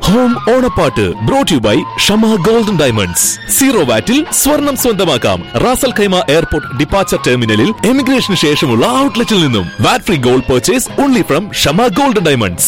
Home ഓണപ്പാട്ട് brought you by Shama golden diamonds zero വാറ്റിൽ സ്വർണം സ്വന്തമാക്കാം റാസൽ ഖൈമ എയർപോർട്ട് ഡിപ്പാച്ചർ ടെർമിനലിൽ എമിഗ്രേഷന് ശേഷമുള്ള ഔട്ട്ലെറ്റിൽ നിന്നും VAT free gold purchase only from Shama golden diamonds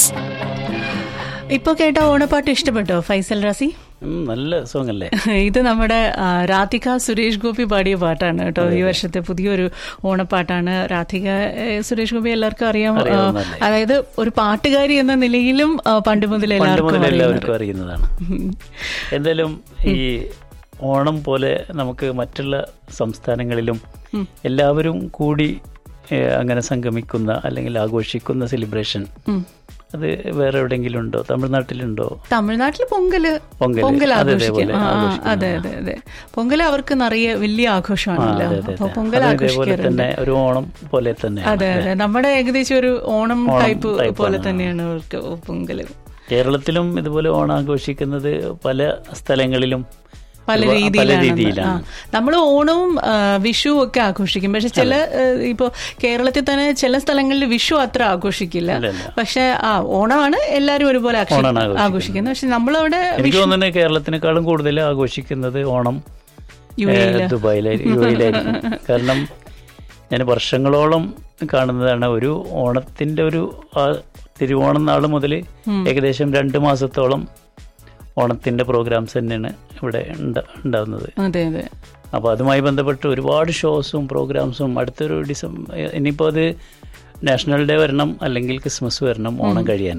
ഇപ്പൊ കേട്ട ഓണപ്പാട്ട് ഇഷ്ടപ്പെട്ടോ ഫൈസൽ റാസി ഉം, നല്ല സോങ് അല്ലേ ഇത് നമ്മുടെ ആ, രാധിക സുരേഷ് ഗോപി പാടിയ പാട്ടാണ് കേട്ടോ ഈ വർഷത്തെ പുതിയൊരു ഓണപ്പാട്ടാണ് രാധിക ഏ, സുരേഷ് ഗോപി എല്ലാവർക്കും അറിയാം ആ, അറിയാവുന്നതല്ലേ. അതായത് ഒരു പാട്ടുകാരി എന്ന നിലയിലും ആ, പണ്ട് മുതൽ പണ്ട് എല്ലാവർക്കും മുതൽ അറിയുന്നത് എല്ലാവർക്കും അറിയുന്നതാണ് എന്തായാലും ഈ ഓണം പോലെ നമുക്ക് മറ്റുള്ള സംസ്ഥാനങ്ങളിലും എല്ലാവരും കൂടി ഏഹ്, അങ്ങനെ സംഗമിക്കുന്ന അല്ലെങ്കിൽ ആഘോഷിക്കുന്ന സെലിബ്രേഷൻ അത് വേറെ എവിടെയെങ്കിലും ഉണ്ടോ തമിഴ്നാട്ടിലുണ്ടോ തമിഴ്നാട്ടിൽ പൊങ്കല് പൊങ്കല്. പൊങ്കൽ അത് ആഘോഷിക്കും ഇതേപോലെ ആ, ആ, ആഘോഷിക്കുന്നു. അതെ അതെ അതെ പൊങ്കൽ അവർക്ക് നിറയെ വലിയ ആ, ആഘോഷമാണല്ലോ അതെ, അതെ, അപ്പൊ അതെ. പൊങ്കൽ അതും ഇതേപോലെ ആഘോഷിക്കാറുണ്ട് തന്നെ ഒരു ഓണം പോലെ തന്നെ അതെ അതെ നമ്മുടെ ഏകദേശം ഒരു ഓണം ഓണം ടൈപ്പ് type പോലെ ആണ്. തന്നെയാണ് അവർക്ക് പൊങ്കല് കേരളത്തിലും ഇതുപോലെ ഓണം ആഘോഷിക്കുന്നത് പല സ്ഥലങ്ങളിലും പല ഒരുപാ- രീതിയിലാണ് രീതിയിലാണ് നമ്മൾ ഓണവും ആ, വിഷുവും ഒക്കെ ആഘോഷിക്കും പക്ഷെ ചില ഇപ്പോൾ കേരളത്തിൽ തന്നെ ചില സ്ഥലങ്ങളിൽ വിഷു അത്ര ആഘോഷിക്കില്ല ഇല്ല, ഇല്ല. പക്ഷെ ആ ഓണമാണ് എല്ലാവരും ഒരുപോലെ ആഘോഷി- ഓണമാണ് ആഘോഷിക്കുന്നത്. ആഘോഷിക്കുന്നത് പക്ഷെ നമ്മളവിടെ എനിക്ക് തോന്നുന്നത് കേരളത്തിനേക്കാളും കൂടുതൽ ആഘോഷിക്കുന്നത് ഓണം യു എയില്. ഏഹ്, ദുബായിലായിരിക്കും യു എയിലായിരിക്കും കാരണം ഞാൻ വർഷങ്ങളോളം കാണുന്നതാണ് ഒരു ഓണത്തിന്റെ ഒരു ആ തിരുവോണം നാൾ മുതൽ ഏകദേശം രണ്ട് മാസത്തോളം ഓണത്തിന്റെ പ്രോഗ്രാംസ് തന്നെയാണ് ഇവിടെ ഉണ്ട- ഉണ്ടാവുന്നത് അതെ അതെ അപ്പോൾ അതുമായി ബന്ധപ്പെട്ട് ഒരുപാട് ഷോസും പ്രോഗ്രാംസും അടുത്തൊരു ഡിസംബർ ഇനിയിപ്പോൾ അത് നാഷണൽ ഡേ വരണം അല്ലെങ്കിൽ ക്രിസ്മസ് വരണം ഓണം കഴിയാൻ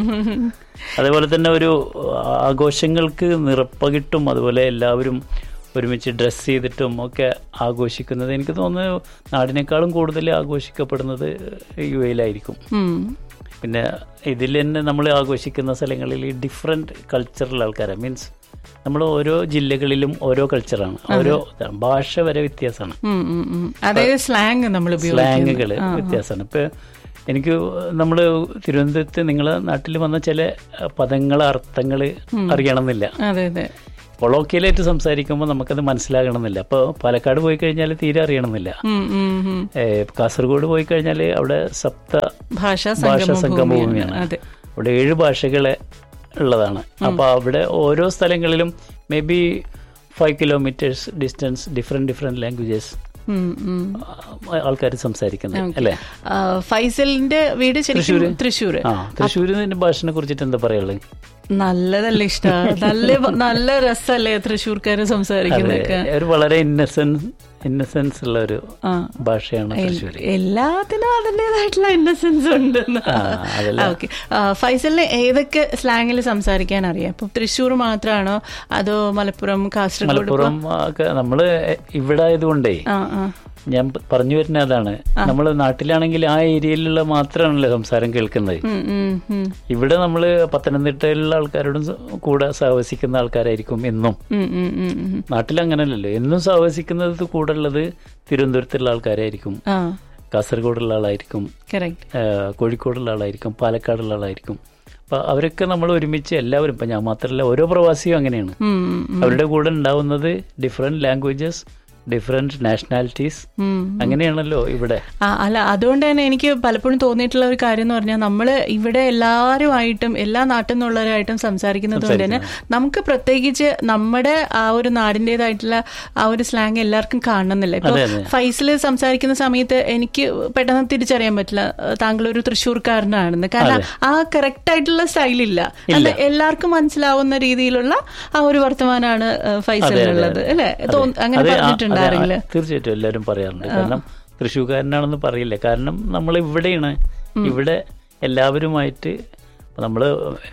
അതേപോലെ തന്നെ ഒരു ആഘോഷങ്ങൾക്ക് നിറപ്പകിട്ടും അതുപോലെ എല്ലാവരും ഒരുമിച്ച് ഡ്രസ്സ് ചെയ്തിട്ടും ഒക്കെ ആഘോഷിക്കുന്നത് എനിക്ക് തോന്നുന്നു നാടിനേക്കാളും കൂടുതൽ ആഘോഷിക്കപ്പെടുന്നത് യു എയിലായിരിക്കും ഉം. പിന്നെ ഇതിൽ തന്നെ നമ്മൾ ആഘോഷിക്കുന്ന സ്ഥലങ്ങളിൽ ഡിഫറെൻറ്റ് കൾച്ചറൽ ആൾക്കാരാണ് മീൻസ് നമ്മൾ ഓരോ ജില്ലകളിലും ഓരോ കൾച്ചറാണ് ഓരോ ഭാഷ വരെ വ്യത്യാസമാണ് ഉം, ഉം, ഉം. അതായത് സ്ലാങ് നമ്മൾ സ്ലാങ്ങുകൾ വ്യത്യാസമാണ് ഇപ്പൊ എനിക്ക് നമ്മൾ തിരുവനന്തപുരത്ത് നിങ്ങളെ നാട്ടിൽ വന്ന ചില പദങ്ങൾ അർത്ഥങ്ങൾ അറിയണമെന്നില്ല അതെ അതെ കൊളോക്കിയലായിട്ട് സംസാരിക്കുമ്പോൾ നമുക്കത് മനസ്സിലാകണമെന്നില്ല അപ്പോൾ പാലക്കാട് പോയി കഴിഞ്ഞാൽ തീരെ അറിയണമെന്നില്ല ഉം, ഉം, ഉം. ഏ, കാസർഗോഡ് പോയി കഴിഞ്ഞാൽ അവിടെ സപ്ത ഭാഷാ ഭാഷാ സംഗമ സംഗമ ഭൂമിയാണ് ഭൂമിയാണ് അതെ അവിടെ ഏഴ് ഭാഷകളെ ഉള്ളതാണ് അപ്പോൾ അവിടെ ഓരോ സ്ഥലങ്ങളിലും may be five kilometres distance different different languages ഉം, ഉം. ആൾക്കാർ സംസാരിക്കുന്നത് അല്ലേ ആ, ഫൈസലിന്റെ വീട് ശരിക്കും തൃശ്ശൂര് ആ തൃശ്ശൂരിന്റെ ഭാഷനെ കുറിച്ചിട്ട് എന്താ പറയുള്ളത് നല്ലതല്ലേ ഇഷ്ട നല്ല നല്ല രസല്ലേ തൃശ്ശൂർക്കാര് സംസാരിക്കുന്നതൊക്കെ ഒരു വളരെ ഇന്നസെൻസ് ഇന്നസെൻസ് ഉള്ള ഒരു ആ ഭാഷയാണ് തൃശ്ശൂർ എല്ലാത്തിനും അതിൻ്റെതായിട്ടുള്ള ഇന്നസെൻസ് ഉണ്ട് ആ, അതല്ല. ഓക്കെ ഫൈസലിന് ഏതൊക്കെ സ്ലാങ്ങിൽ സംസാരിക്കാൻ അറിയാം ഇപ്പൊ തൃശ്ശൂർ മാത്രമാണോ അതോ മലപ്പുറം കാസർഗോഡ് മലപ്പുറം ഒക്കെ നമ്മള് ഇവിടെ ആയതുകൊണ്ടേ ആ ആ ഞാൻ പ- പറഞ്ഞു വരുന്ന അതാണ് നമ്മൾ നാട്ടിലാണെങ്കിൽ ആ ഏരിയയിലുള്ള മാത്രമാണല്ലോ സംസാരം കേൾക്കുന്നത് ഉം, ഉം, ഉം. ഇവിടെ നമ്മൾ പത്തനംതിട്ടയിലുള്ള ആൾക്കാരോടും സ- കൂടെ സഹവസിക്കുന്ന ആൾക്കാരായിരിക്കും എന്നും ഉം, ഉം, ഉം, ഉം. നാട്ടിൽ അങ്ങനെയല്ലല്ലോ എന്നും സഹവസിക്കുന്നത് കൂടെ ഉള്ളത് തിരുവനന്തപുരത്തുള്ള ആൾക്കാരായിരിക്കും ആ കാസർഗോഡുള്ള ആളായിരിക്കും കറക്റ്റ് ആ, കോഴിക്കോടുള്ള ആളായിരിക്കും പാലക്കാടുള്ള ആളായിരിക്കും അപ്പൊ അവരൊക്കെ നമ്മൾ ഒരുമിച്ച് എല്ലാവരും ഇപ്പൊ ഞാൻ മാത്രമല്ല ഓരോ പ്രവാസിയും അങ്ങനെയാണ് അവരുടെ കൂടെ ഉണ്ടാവുന്നത് ഡിഫറെന്റ് ലാംഗ്വേജസ് ഡിഫറെന്റ് നാഷണാലിറ്റീസ് അങ്ങനെയാണല്ലോ ഇവിടെ ആ അല്ല അതുകൊണ്ട് തന്നെ എനിക്ക് പലപ്പോഴും തോന്നിയിട്ടുള്ള ഒരു കാര്യം എന്ന് പറഞ്ഞാൽ നമ്മൾ ഇവിടെ എല്ലാവരുമായിട്ടും എല്ലാ നാട്ടിൽ നിന്നുള്ളവരായിട്ടും സംസാരിക്കുന്നത് കൊണ്ട് തന്നെ നമുക്ക് പ്രത്യേകിച്ച് നമ്മുടെ ആ ഒരു നാടിൻ്റെതായിട്ടുള്ള ആ ഒരു സ്ലാങ് എല്ലാവർക്കും കാണണമെന്നില്ല ഇപ്പൊ അതെ, അതെ. ഫൈസില് സംസാരിക്കുന്ന സമയത്ത് എനിക്ക് പെട്ടെന്ന് തിരിച്ചറിയാൻ പറ്റില്ല ഏഹ് താങ്കൾ ഒരു തൃശ്ശൂർക്കാരനാണെന്ന് കാരണം ആ കറക്റ്റ് ആയിട്ടുള്ള സ്റ്റൈലില്ല അത് എല്ലാവർക്കും മനസ്സിലാവുന്ന രീതിയിലുള്ള ആ ഒരു വർത്തമാനമാണ് ഏഹ് ഫൈസലിനുള്ളത് അല്ലെ തോന്ന- അങ്ങനെ അതെ, ആ- പറഞ്ഞിട്ടുണ്ട് അതെ, ആ- ആരെങ്കിലും തീർച്ചയായിട്ടും എല്ലാവരും പറയാറുണ്ട് കാരണം തൃശ്ശൂർക്കാരനാണെന്ന് പറയില്ല കാരണം നമ്മൾ ഇവിടെയാണ് ഇവിടെ എല്ലാവരുമായിട്ട് നമ്മൾ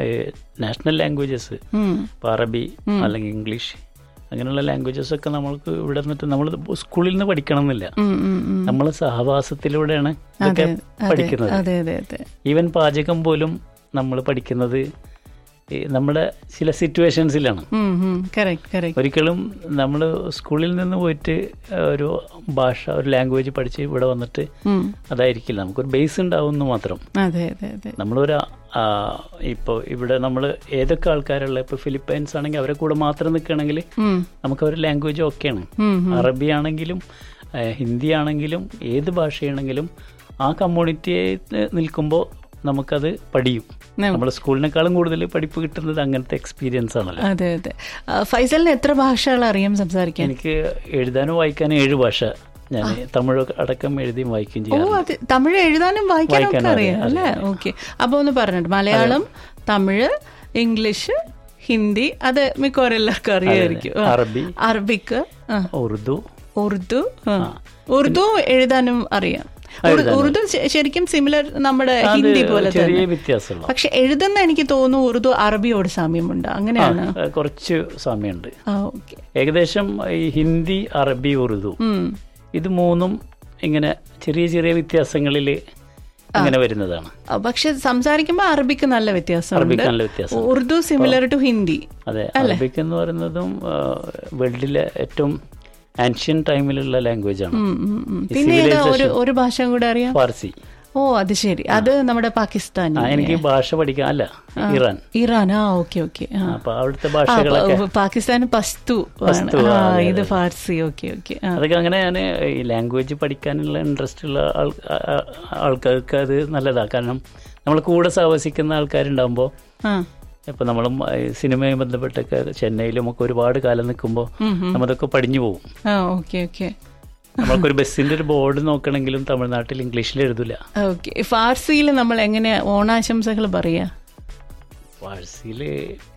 നാഷണൽ ലാംഗ്വേജസ് ഇപ്പൊ അറബി അല്ലെങ്കിൽ ഇംഗ്ലീഷ് അങ്ങനെയുള്ള ലാംഗ്വേജസ് ഒക്കെ നമ്മൾക്ക് ഇവിടെ നിന്നിട്ട് നമ്മൾ സ്കൂളിൽ നിന്ന് പഠിക്കണം എന്നില്ല ഉം, ഉം, ഉം. നമ്മൾ സഹവാസത്തിലൂടെയാണ് ഇതൊക്കെ പഠിക്കുന്നത് അതെ അതെ അതെ ഈവൻ പാചകം പോലും നമ്മൾ പഠിക്കുന്നത് ഈ നമ്മുടെ ചില സിറ്റുവേഷൻസിലാണ് കറക്റ്റ് കറക്റ്റ് ഒരിക്കലും നമ്മൾ സ്കൂളിൽ നിന്ന് പോയിട്ട് ഒരു ഭാഷ ഒരു ലാംഗ്വേജ് പഠിച്ച് ഇവിടെ വന്നിട്ട് അതായിരിക്കില്ല നമുക്കൊരു ബേസ് ഉണ്ടാവുമെന്ന് മാത്രം അതെ അതെ അതെ നമ്മളൊരു ആ, ഇപ്പോൾ ഇവിടെ നമ്മൾ ഏതൊക്കെ ആൾക്കാരുള്ള ഇപ്പോൾ ഫിലിപ്പൈൻസ് ആണെങ്കിൽ അവരെ കൂടെ മാത്രം നിൽക്കുകയാണെങ്കിൽ നമുക്ക് അവരുടെ ലാംഗ്വേജ് ഓക്കെയാണ് അറബി ആണെങ്കിലും ആ, ഹിന്ദി ആണെങ്കിലും ഏത് ഭാഷയാണെങ്കിലും ആ കമ്മ്യൂണിറ്റിയെ നിൽക്കുമ്പോൾ നമുക്കത് പഠിയും ഉം. നമ്മൾ സ്കൂളിനേക്കാളും കൂടുതൽ പഠിപ്പ് കിട്ടുന്നത് അങ്ങനത്തെ എക്സ്പീരിയൻസ് ആണല്ലോ അതെ അതെ ആ, ഫൈസലിന് എത്ര ഭാഷകൾ അറിയാം സംസാരിക്കാൻ എനിക്ക് എഴുതാനും വായിക്കാനും ഏഴ് ഭാഷ ഞാൻ തമിഴ് അടക്കം എഴുതിയും വായിക്കുകയും ഓ ചെയ്യാം അത് തമിഴ് എഴുതാനും വായിക്കാനും ഒക്കെ വായിക്കാനും അറിയാം അറിയാം, അല്ലേ ഓക്കെ അപ്പൊ ഒന്ന് പറഞ്ഞിട്ട് മലയാളം തമിഴ് ഇംഗ്ലീഷ് ഹിന്ദി അത് മിക്കവാറും എല്ലാവർക്കും അറിയായിരിക്കും ആ. അറബി അറബിക്ക് ആ. ഉറുദു ഉറുദു ആ. ഉറുദു എഴുതാനും അറിയാം ഉറു- ഉറുദു ശ- ശരിക്കും സിമിലർ നമ്മുടെ അത് ഹിന്ദി പോലെ ചെറിയ തന്നെ വ്യത്യാസമുള്ള പക്ഷെ എഴുതുന്ന എനിക്ക് തോന്നുന്നു ഉറുദു അറബിയോട് സാമ്യമുണ്ട് അങ്ങനെയാണ് ആ, കുറച്ച് സമയമുണ്ട് ആ ഓക്കെ ഏകദേശം ഈ ഹിന്ദി അറബി ഉറുദു ഇത് മൂന്നും ഇങ്ങനെ ചെറിയ ചെറിയ വ്യത്യാസങ്ങളിൽ ഇങ്ങനെ വരുന്നതാണ് പക്ഷെ സംസാരിക്കുമ്പോൾ അറബിക്ക് നല്ല വ്യത്യാസമുണ്ട് അറബിക്ക് നല്ല വ്യത്യാസം ഉറുദു സിമിലർ ടു ഹിന്ദി അതെ അറബിക് എന്ന് പറയുന്നതും വേൾഡിലെ ഏറ്റവും ആൻഷ്യൻ ടൈമിലുള്ള ലാംഗ്വേജ് ആണ് ഉം, ഉം, ഉം. പിന്നെ ഏതാ ഒരു ഒരു ഭാഷ കൂടെ അറിയാം ഫാർസി ഓ അത് ശരി അത് നമ്മുടെ പാകിസ്ഥാനി ആ, എനിക്ക് ഭാഷ പഠിക്കാൻ അല്ല ഇറാൻ ഇറാൻ ആ ഓക്കെ ഓക്കെ ആ അപ്പൊ അവിടുത്തെ ഭാഷകളൊക്കെ പാകിസ്ഥാൻ പസ്തു ആണ്. പസ്തു, ആ, ആ, അതെ, ഇത് ഫാർസി ഓക്കെ ഓക്കെ ആ അതൊക്കെ അങ്ങനെ ഞാൻ ഈ ലാംഗ്വേജ് പഠിക്കാനുള്ള ഇൻട്രസ്റ്റ് ഉള്ള ആൾ- ആ- ആ- ആൾക്കാർക്ക് അത് നല്ലതാണ് കാരണം നമ്മൾ കൂടെ സഹവസിക്കുന്ന ആൾക്കാരുണ്ടാകുമ്പോൾ ആ ഇപ്പൊ നമ്മൾ സിനിമയുമായി ബന്ധപ്പെട്ടൊക്കെ ചെന്നൈയിലും ഒക്കെ ഒരുപാട് കാലം നിൽക്കുമ്പോൾ നമ്മതൊക്കെ പഠിഞ്ഞു പോകും ആ ഓക്കെ ഓക്കെ നമ്മൾക്കൊരു ബസ്സിന്റെ ഒരു ബോർഡ് നോക്കണമെങ്കിലും തമിഴ്നാട്ടിൽ ഇംഗ്ലീഷിൽ എഴുതൂല ഓക്കെ ഫാർസിയിൽ നമ്മൾ എങ്ങനെ ഓണാശംസകൾ പറയാ ഫാഴ്സിയില്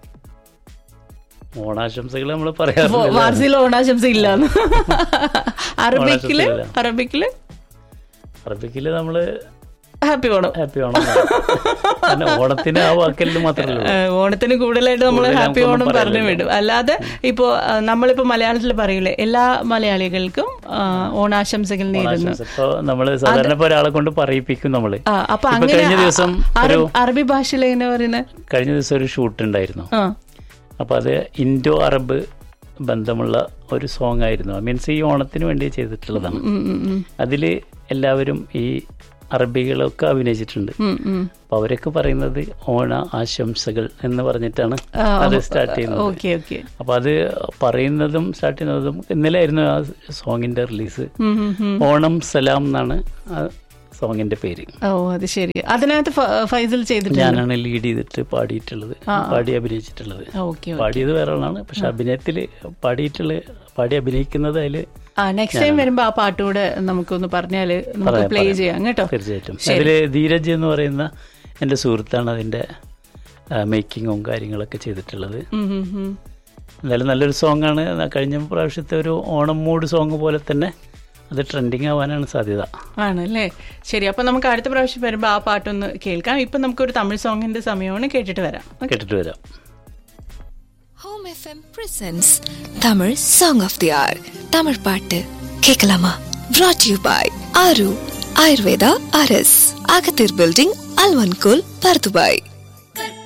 ഓണാശംസകൾ നമ്മൾ പറയാറില്ല ഫാർസിയിൽ ഓണാശംസ ഇല്ലാന്ന് അറബിക്കില് ഓണാശംസയില്ല. അറബിക്കില് അറബിക്കില് നമ്മള് ഹാപ്പി ഓണം ഹാപ്പി ഓണം പിന്നെ ഓണത്തിന് ആ വാക്കലിൽ മാത്രമല്ല ഏ, ഓണത്തിന് കൂടുതലായിട്ട് നമ്മൾ കൂടുതൽ ഹാപ്പി നമുക്കൊന്നും ഓണം പറഞ്ഞു പറയാനില്ല. വിടും അല്ലാതെ ഇപ്പോ ആ, നമ്മളിപ്പോ മലയാളത്തിൽ പറയൂലേ എല്ലാ മലയാളികൾക്കും ആ, ഓണാശംസകൾ നേരുന്നു ഇപ്പൊ നമ്മള് സാധാരണ ഇപ്പൊ ഒരാളെ കൊണ്ട് പറയിപ്പിക്കും നമ്മള് ആ അപ്പൊ ഇപ്പൊ അങ്ങനെ കഴിഞ്ഞ ദിവസം അ- ഒരു അറബ്- അറബി ഭാഷയിൽ എങ്ങനെ പറയുന്നത് കഴിഞ്ഞ ദിവസം ഒരു ഷൂട്ട് ഉണ്ടായിരുന്നു ആ അപ്പൊ അത് ഇൻഡോ അറബ് ബന്ധമുള്ള ഒരു സോങ് ആയിരുന്നു മീൻസ് ഈ ഓണത്തിന് വേണ്ടി ചെയ്തിട്ടുള്ളതാണ് ഉം, ഉം, ഉം, അതില് എല്ലാവരും ഈ അറബികളൊക്കെ അഭിനയിച്ചിട്ടുണ്ട് ഉം, ഉം. അപ്പൊ അവരൊക്കെ പറയുന്നത് ഓണ ആശംസകൾ എന്ന് പറഞ്ഞിട്ടാണ് ആ, അത് സ്റ്റാർട്ട് ചെയ്യുന്നത് ഓക്കെ ഓക്കെ അപ്പൊ അത് പറയുന്നതും സ്റ്റാർട്ട് ചെയ്യുന്നതും ഇന്നലെ ആയിരുന്നു ആ സോങ്ങിന്റെ റിലീസ് ഉം, ഉം, ഉം. ഓണം സലാം എന്നാണ് ആ സോങ്ങിന്റെ പേര് ഓ അത് ശരി അതിനകത്ത് ഫ- ഫൈസൽ ചെയ്തിട്ടുണ്ട് ഞാനാണ് ലീഡ് ചെയ്തിട്ട് പാടിയിട്ടുള്ളത് പാടി അഭിനയിച്ചിട്ടുള്ളത് ഓക്കെ പാടിയത് വേറെ ആളാണ് പക്ഷെ അഭിനയത്തില് പാടിയിട്ടുള്ള പാടി അഭിനയിക്കുന്നത് അതില് ആ നെക്സ്റ്റ് ടൈം വരുമ്പോ ആ പാട്ടുകൂടെ നമുക്കൊന്ന് പറഞ്ഞാല് നമുക്ക് പറയാം, പ്ലേ പറയാം. ചെയ്യാം കേട്ടോ തീർച്ചയായിട്ടും അതില് ധീരജ് എന്ന് പറയുന്ന എൻ്റെ സുഹൃത്താണ് അതിന്റെ മേക്കിങ്ങും കാര്യങ്ങളൊക്കെ ചെയ്തിട്ടുള്ളത് ഉം, ഉം, ഉം. എന്തായാലും നല്ലൊരു സോങ് ആണ് കഴിഞ്ഞ പ്രാവശ്യത്തെ ഒരു ഓണം മൂഡ് സോങ് പോലെ തന്നെ അത് ട്രെൻഡിങ് ആവാനാണ് സാധ്യത ആണല്ലേ ശരി അപ്പൊ നമുക്ക് അടുത്ത പ്രാവശ്യം വരുമ്പോ ആ പാട്ടൊന്ന് കേൾക്കാം ഇപ്പൊ നമുക്കൊരു തമിഴ് സോങ്ങിന്റെ സമയമാണ് കേട്ടിട്ട് വരാം Okay. കേട്ടിട്ട് വരാം home FM presents Tamil song of the hour Tamil பாட்டு கேட்கலாமா brought you by Aaru Ayurveda அரஸ் அகத்தீர் பில்டிங் அல்வன்கோல் பர்துபாய்